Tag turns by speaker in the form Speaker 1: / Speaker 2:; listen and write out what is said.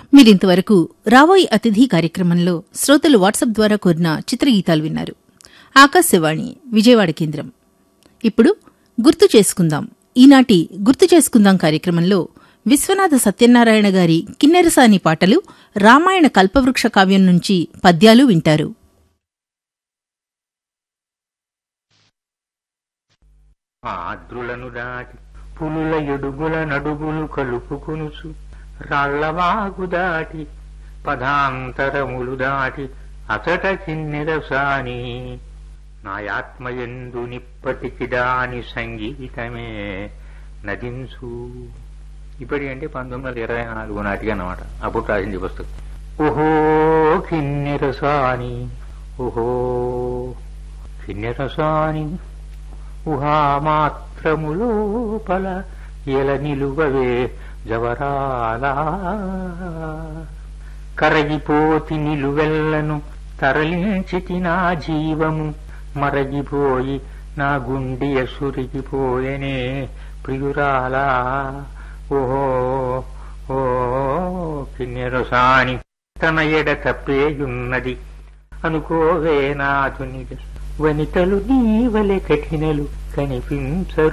Speaker 1: మీరింతవరకు రావోయి అతిథి కార్యక్రమంలో శ్రోతలు వాట్సాప్ ద్వారా కోరిన చిత్రగీతాలు విన్నారు ఆకాశవాణి విజయవాడ కేంద్రం ఇప్పుడు గుర్తు చేసుకుందాం ఈనాటి గుర్తు చేసుకుందాం కార్యక్రమంలో విశ్వనాథ సత్యనారాయణ గారి కిన్నెరసాని పాటలు రామాయణ కల్పవృక్ష కావ్యం నుంచి పద్యాలు వింటారు
Speaker 2: ఆద్రులను దాటి పులుల ఎడుగుల నడుగులు కలుపుకొనుచు రాళ్లవాగు దాటి పదాంతరములు దాటి అచట కిన్నెరసాని నాయాత్మయందు నిప్పటికి దాని సంగీతమే నదించు ఇప్పటి అంటే పంతొమ్మిది వందల ఇరవై నాలుగు నాటికి అన్నమాట అప్పుడు రాసింది ఈ పుస్తకం ఓహో కిన్నెరసాని ఓహో కిన్నెరసాని ఊహామాత్రము లోపల ఎల నిలువవే జవరాలా కరగిపోతి నిలువెల్లను తరలించితి నా జీవము మరగిపోయి నా గుండె సురిగిపోయనే ప్రియురాలా ఓహో ఓ కిన్నెరసాని తన ఎడ తప్పేయున్నది అనుకోవే నాథుని వనితలు నీవలె కఠినలు కనిపించరు